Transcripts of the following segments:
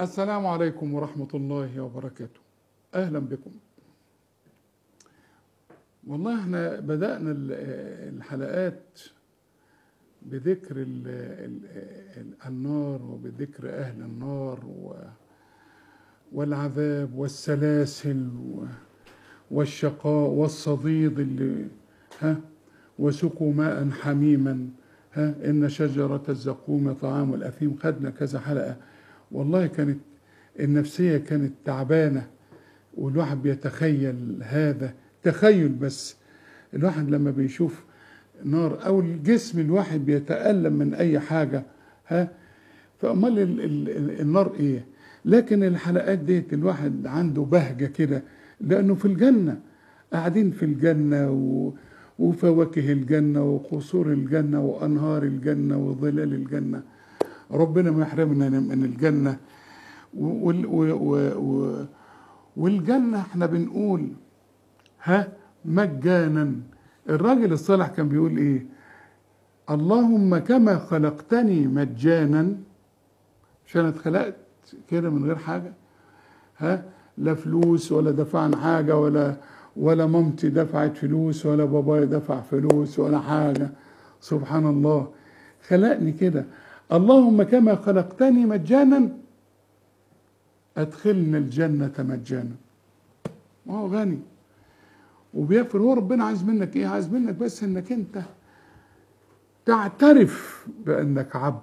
السلام عليكم ورحمة الله وبركاته أهلا بكم والله احنا بدأنا ال- الحلقات بذكر ال ال ال النار وبذكر أهل النار و والعذاب والسلاسل و- والشقاء والصديد اللي ها وسقوا ماء حميما ها إن شجرة الزقوم طعام الأثيم خدنا كذا حلقة والله كانت النفسية كانت تعبانة والواحد بيتخيل هذا تخيل بس الواحد لما بيشوف نار أو الجسم الواحد بيتألم من أي حاجة ها فأمال ال- ال- النار إيه لكن الحلقات ديت الواحد عنده بهجة كده لأنه في الجنة قاعدين في الجنة و وفواكه الجنة وقصور الجنة وأنهار الجنة وظلال الجنة ربنا ما يحرمنا من الجنة وال- و- و- و- والجنة احنا بنقول ها مجانا الراجل الصالح كان بيقول ايه اللهم كما خلقتني مجانا عشان اتخلقت كده من غير حاجة ها لا فلوس ولا دفعنا حاجة ولا ولا مامتي دفعت فلوس ولا بابايا دفع فلوس ولا حاجة سبحان الله خلقني كده اللهم كما خلقتني مجانا أدخلنا الجنة مجانا ما هو غني وبيغفر هو ربنا عايز منك ايه عايز منك بس انك انت تعترف بانك عبد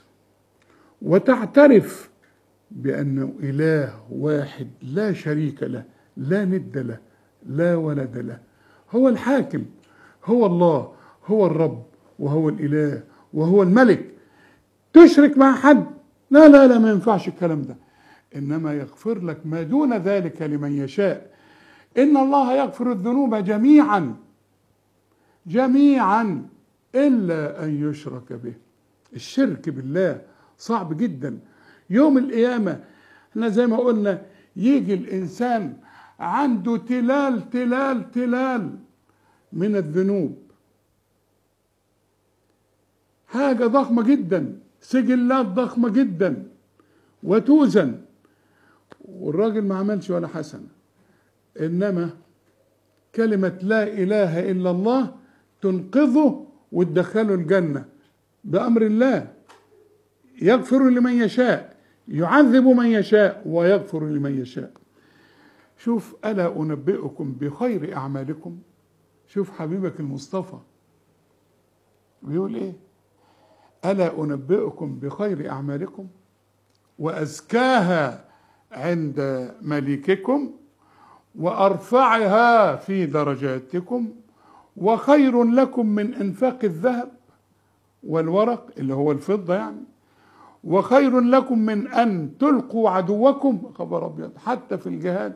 وتعترف بانه اله واحد لا شريك له لا ند له لا ولد له هو الحاكم هو الله هو الرب وهو الاله وهو الملك تشرك مع حد لا لا لا ما ينفعش الكلام ده انما يغفر لك ما دون ذلك لمن يشاء ان الله يغفر الذنوب جميعا جميعا الا ان يشرك به الشرك بالله صعب جدا يوم القيامه احنا زي ما قلنا يجي الانسان عنده تلال تلال تلال من الذنوب حاجه ضخمه جدا سجلات ضخمه جدا وتوزن والراجل ما عملش ولا حسنه انما كلمه لا اله الا الله تنقذه وتدخله الجنه بامر الله يغفر لمن يشاء يعذب من يشاء ويغفر لمن يشاء شوف الا انبئكم بخير اعمالكم شوف حبيبك المصطفى بيقول ايه الا انبئكم بخير اعمالكم وازكاها عند مليككم وارفعها في درجاتكم وخير لكم من انفاق الذهب والورق اللي هو الفضه يعني وخير لكم من ان تلقوا عدوكم خبر ابيض حتى في الجهاد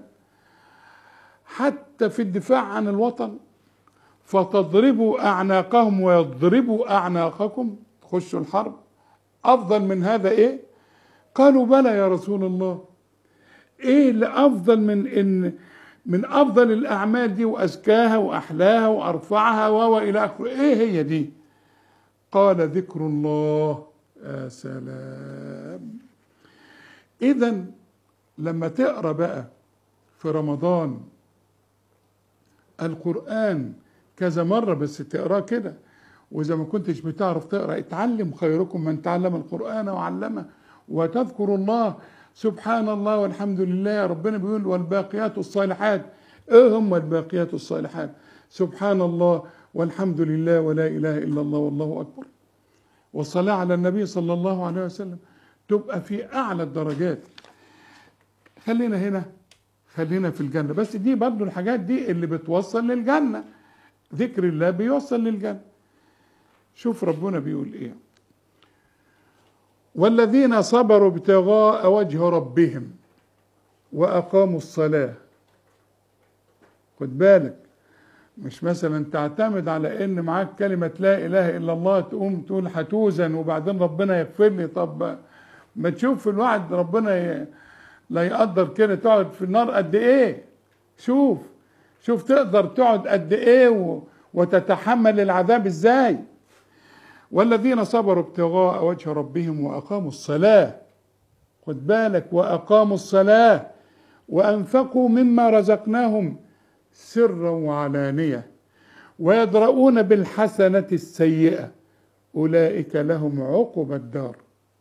حتى في الدفاع عن الوطن فتضربوا اعناقهم ويضربوا اعناقكم تخشوا الحرب افضل من هذا ايه قالوا بلى يا رسول الله ايه اللي افضل من ان من افضل الاعمال دي وازكاها واحلاها وارفعها والى اخره ايه هي دي قال ذكر الله يا سلام اذا لما تقرا بقى في رمضان القران كذا مره بس تقراه كده واذا ما كنتش بتعرف تقرا اتعلم خيركم من تعلم القران وعلمه وتذكر الله سبحان الله والحمد لله ربنا بيقول والباقيات الصالحات ايه هم الباقيات الصالحات سبحان الله والحمد لله ولا اله الا الله والله اكبر والصلاه على النبي صلى الله عليه وسلم تبقى في اعلى الدرجات خلينا هنا خلينا في الجنه بس دي برضو الحاجات دي اللي بتوصل للجنه ذكر الله بيوصل للجنه شوف ربنا بيقول ايه والذين صبروا ابتغاء وجه ربهم واقاموا الصلاه خد بالك مش مثلا تعتمد على ان معاك كلمه لا اله الا الله تقوم تقول هتوزن وبعدين ربنا يغفر لي طب ما تشوف الواحد ربنا ي... لا يقدر كده تقعد في النار قد ايه شوف شوف تقدر تقعد قد ايه و... وتتحمل العذاب ازاي والذين صبروا ابتغاء وجه ربهم واقاموا الصلاه خد بالك وأقاموا الصلاة وأنفقوا مما رزقناهم سرا وعلانية ويدرؤون بالحسنة السيئة أولئك لهم عقب الدار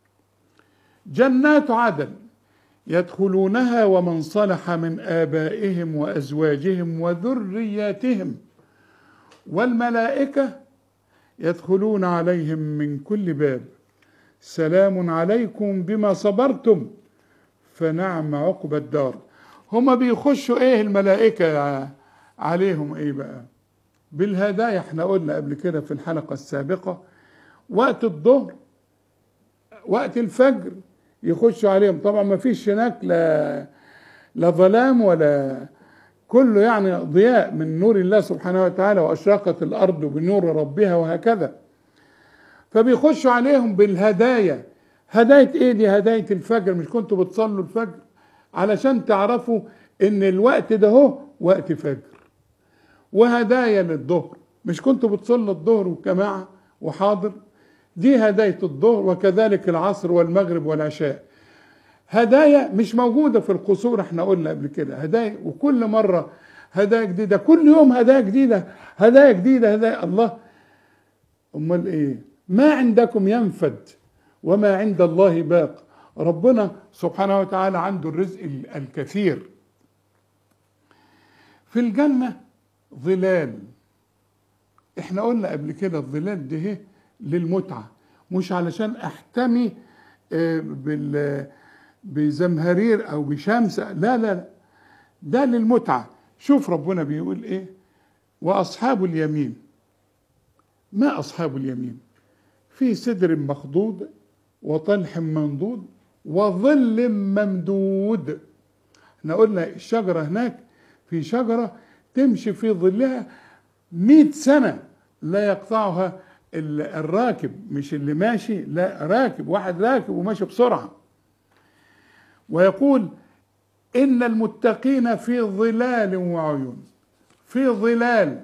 جنات عدن يدخلونها ومن صلح من آبائهم وأزواجهم وذرياتهم والملائكة يدخلون عليهم من كل باب سلام عليكم بما صبرتم فنعم عقب الدار هما بيخشوا ايه الملائكة عليهم ايه بقى بالهدايا احنا قلنا قبل كده في الحلقة السابقة وقت الظهر وقت الفجر يخشوا عليهم طبعا ما فيش هناك لا لا ظلام ولا كله يعني ضياء من نور الله سبحانه وتعالى واشرقت الارض بنور ربها وهكذا فبيخشوا عليهم بالهدايا هداية ايه دي هداية الفجر مش كنتوا بتصلوا الفجر علشان تعرفوا ان الوقت ده هو وقت فجر وهدايا للظهر مش كنتوا بتصلوا الظهر والجماعة وحاضر دي هداية الظهر وكذلك العصر والمغرب والعشاء هدايا مش موجودة في القصور احنا قلنا قبل كده هدايا وكل مرة هدايا جديدة كل يوم هدايا جديدة هدايا جديدة هدايا الله امال ايه ما عندكم ينفد وما عند الله باق ربنا سبحانه وتعالى عنده الرزق الكثير في الجنة ظلال احنا قلنا قبل كده الظلال دي هي للمتعة مش علشان احتمي بال بزمهرير او بشمس لا لا لا ده للمتعة شوف ربنا بيقول ايه واصحاب اليمين ما اصحاب اليمين في سدر مخضود وطلح منضود وظل ممدود احنا قلنا الشجرة هناك في شجرة تمشي في ظلها مئة سنة لا يقطعها الراكب مش اللي ماشي لا راكب واحد راكب وماشي بسرعة ويقول إن المتقين في ظلال وعيون في ظلال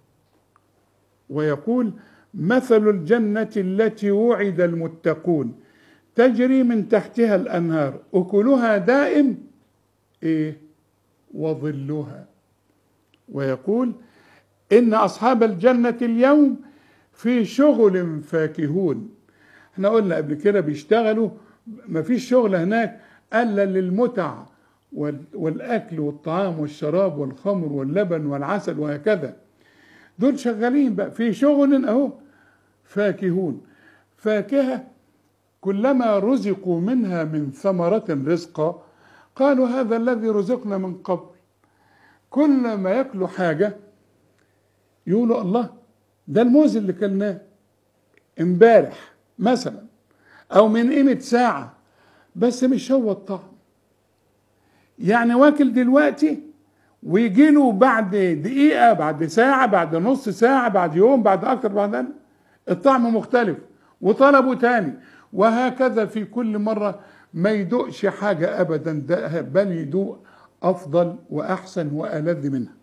ويقول مثل الجنة التي وعد المتقون تجري من تحتها الأنهار أكلها دائم إيه وظلها ويقول إن أصحاب الجنة اليوم في شغل فاكهون احنا قلنا قبل كده بيشتغلوا مفيش شغل هناك الا للمتع والاكل والطعام والشراب والخمر واللبن والعسل وهكذا دول شغالين بقى في شغل اهو فاكهون فاكهه كلما رزقوا منها من ثمرة رزقا قالوا هذا الذي رزقنا من قبل كل ما ياكلوا حاجة يقولوا الله ده الموز اللي كلناه امبارح مثلا او من قيمة ساعة بس مش هو الطعم يعني واكل دلوقتي ويجي له بعد دقيقة بعد ساعة بعد نص ساعة بعد يوم بعد أكتر بعد أنا الطعم مختلف وطلبه تاني وهكذا في كل مرة ما يدوقش حاجة أبدا ده بل يدوق أفضل وأحسن وألذ منها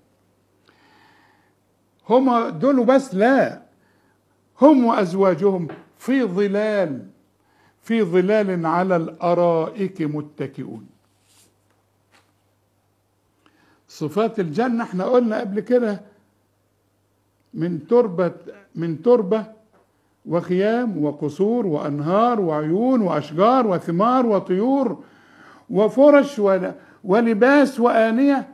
هم دول بس لا هم وأزواجهم في ظلال في ظلال على الأرائك متكئون صفات الجنة احنا قلنا قبل كده من تربة من تربة وخيام وقصور وأنهار وعيون وأشجار وثمار وطيور وفرش ولباس وآنية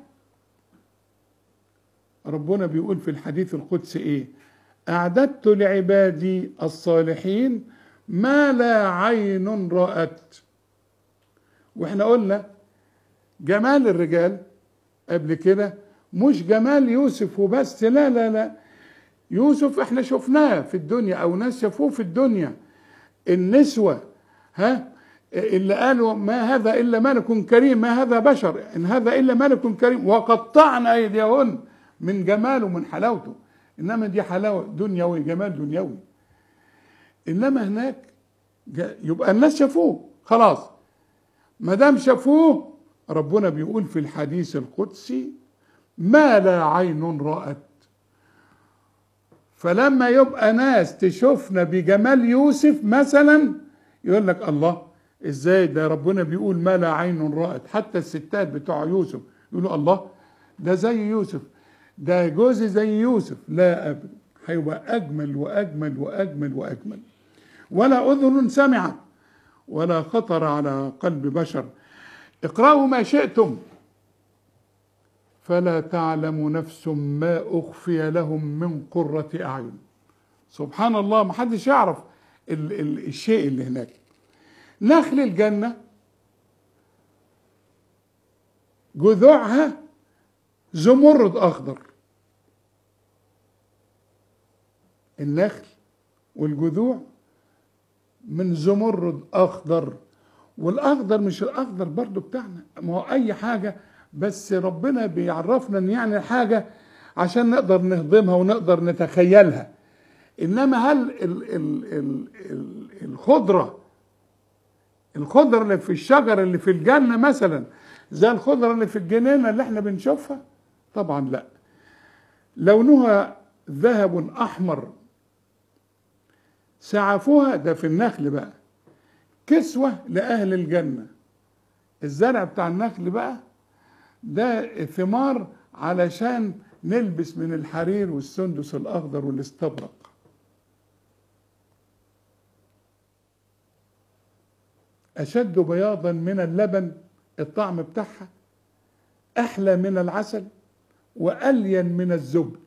ربنا بيقول في الحديث القدسي ايه اعددت لعبادي الصالحين ما لا عين رأت واحنا قلنا جمال الرجال قبل كده مش جمال يوسف وبس لا لا لا يوسف احنا شفناه في الدنيا او ناس شافوه في الدنيا النسوة ها اللي قالوا ما هذا الا ملك كريم ما هذا بشر ان هذا الا ملك كريم وقطعنا ايديهن من جماله من حلاوته انما دي حلاوه دنيوي جمال دنيوي انما هناك يبقى الناس شافوه خلاص ما دام شافوه ربنا بيقول في الحديث القدسي ما لا عين رأت فلما يبقى ناس تشوفنا بجمال يوسف مثلا يقول لك الله ازاي ده ربنا بيقول ما لا عين رأت حتى الستات بتوع يوسف يقولوا الله ده زي يوسف ده جوزي زي يوسف لا ابدا هيبقى اجمل واجمل واجمل واجمل ولا اذن سمعت ولا خطر على قلب بشر اقرأوا ما شئتم فلا تعلم نفس ما أخفي لهم من قرة أعين سبحان الله ما حدش يعرف ال ال الشيء اللي هناك نخل الجنة جذوعها زمرد أخضر النخل والجذوع من زمرد أخضر والأخضر مش الأخضر برضو بتاعنا ما هو أي حاجة بس ربنا بيعرفنا ان يعني حاجة عشان نقدر نهضمها ونقدر نتخيلها انما هل ال ال ال ال الخضرة الخضرة اللي في الشجر اللي في الجنة مثلا زي الخضرة اللي في الجنينة اللي احنا بنشوفها طبعا لا لونها ذهب احمر سعفوها ده في النخل بقى كسوة لأهل الجنة الزرع بتاع النخل بقى ده ثمار علشان نلبس من الحرير والسندس الأخضر والاستبرق أشد بياضا من اللبن الطعم بتاعها أحلى من العسل وألين من الزبد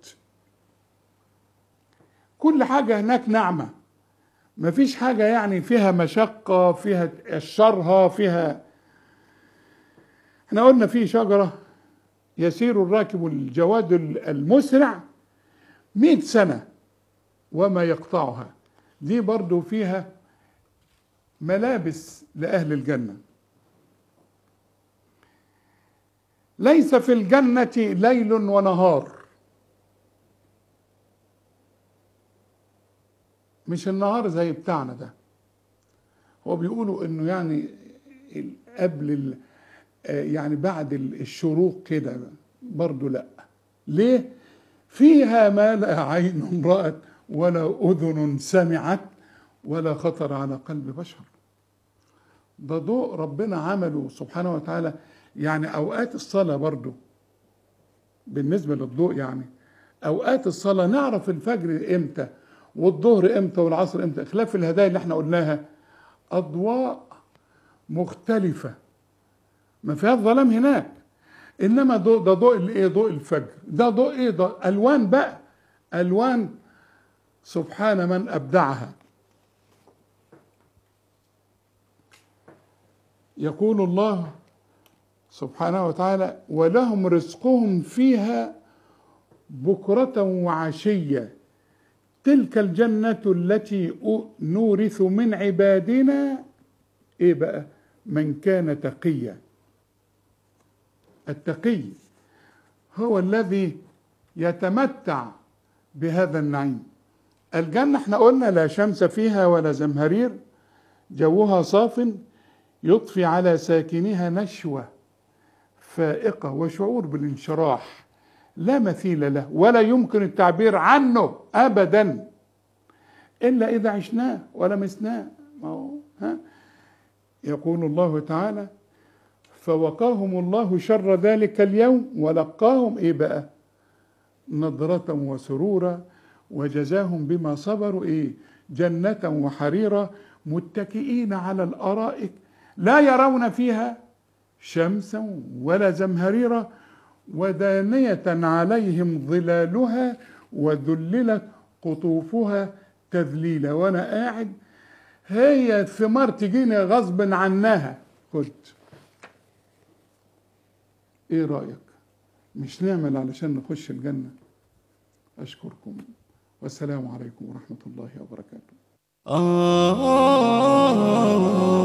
كل حاجة هناك ناعمة مفيش حاجة يعني فيها مشقة فيها تقشرها فيها احنا قلنا في شجرة يسير الراكب الجواد المسرع مئة سنة وما يقطعها دي برضو فيها ملابس لأهل الجنة ليس في الجنة ليل ونهار مش النهار زي بتاعنا ده هو بيقولوا انه يعني قبل يعني بعد الشروق كده برضو لا ليه فيها ما لا عين رأت ولا أذن سمعت ولا خطر على قلب بشر ده ضوء ربنا عمله سبحانه وتعالى يعني أوقات الصلاة برضو بالنسبة للضوء يعني أوقات الصلاة نعرف الفجر إمتى والظهر إمتى والعصر إمتى خلاف الهدايا اللي احنا قلناها أضواء مختلفة ما فيهاش ظلام هناك انما ضوء ده ضوء الايه ضوء الفجر ده ضوء ايه ده الوان بقى الوان سبحان من ابدعها يقول الله سبحانه وتعالى ولهم رزقهم فيها بكرة وعشية تلك الجنة التي نورث من عبادنا ايه بقى من كان تقيا التقي هو الذي يتمتع بهذا النعيم الجنة احنا قلنا لا شمس فيها ولا زمهرير جوها صاف يضفي على ساكنها نشوة فائقة وشعور بالانشراح لا مثيل له ولا يمكن التعبير عنه أبدا إلا إذا عشناه ولمسناه ما هو ها يقول الله تعالى فوقاهم الله شر ذلك اليوم ولقاهم ايه بقى نضرة وسرورا وجزاهم بما صبروا ايه جنة وحريرا متكئين على الارائك لا يرون فيها شمسا ولا زمهريرا ودانية عليهم ظلالها وذللت قطوفها تذليلا وانا قاعد هي الثمار تجيني غصب عنها خد ايه رايك مش نعمل علشان نخش الجنه اشكركم والسلام عليكم ورحمه الله وبركاته آه